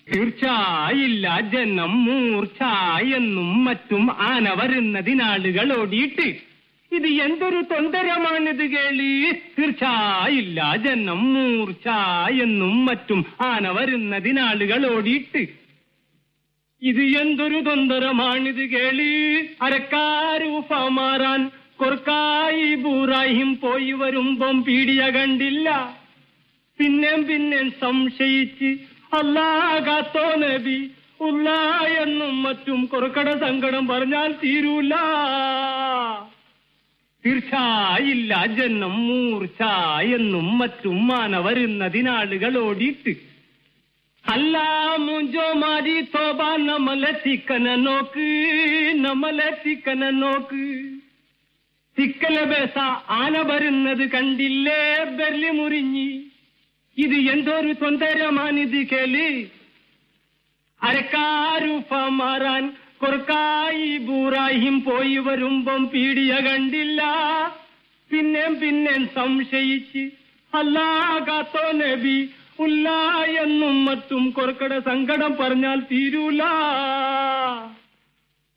തീർച്ചയായില്ല ജനം മൂർച്ച എന്നും മറ്റും ആന വരുന്നതിനാളുകൾ ഓടിയിട്ട് ഇത് എന്തൊരു തൊന്തരമാണിത് കേളി തീർച്ചയായില്ല ജനം മൂർച്ച എന്നും മറ്റും ആന വരുന്നതിനാളുകൾ ഓടിയിട്ട് ഇത് എന്തൊരു തൊന്തരമാണിത് കേളി അരക്കാരൂഫ മാറാൻ കൊർക്കായി ബൂറായും പോയി വരുമ്പം പീടിയ കണ്ടില്ല പിന്നെയും പിന്നെയും സംശയിച്ച് അല്ലാകാത്തോ നബി ഉള്ള എന്നും മറ്റും കൊറക്കട സങ്കടം പറഞ്ഞാൽ തീരൂല തീർച്ചയില്ല ജന്നം മൂർച്ച എന്നും മറ്റും മാന വരുന്നതിനാളുകൾ ഓടിയിട്ട് അല്ല മുഞ്ചോ മാരി തോബ നമ്മളെ ചിക്കന നോക്ക് നമ്മളെ ചിക്കന നോക്ക് ചിക്കല ബേസ ആന വരുന്നത് കണ്ടില്ലേ ബെർലി മുറിഞ്ഞി ഇത് എന്തൊരു തൊന്തരമാണിത് കേളി അരക്കാരൂഫ മാറാൻ കൊർക്കായി ബൂറായും പോയി വരുമ്പം പീടിയ കണ്ടില്ല പിന്നെയും പിന്നെയും സംശയിച്ച് അല്ലാകാത്തോ നബി ഉല്ല എന്നും മറ്റും കൊർക്കട സങ്കടം പറഞ്ഞാൽ തീരൂല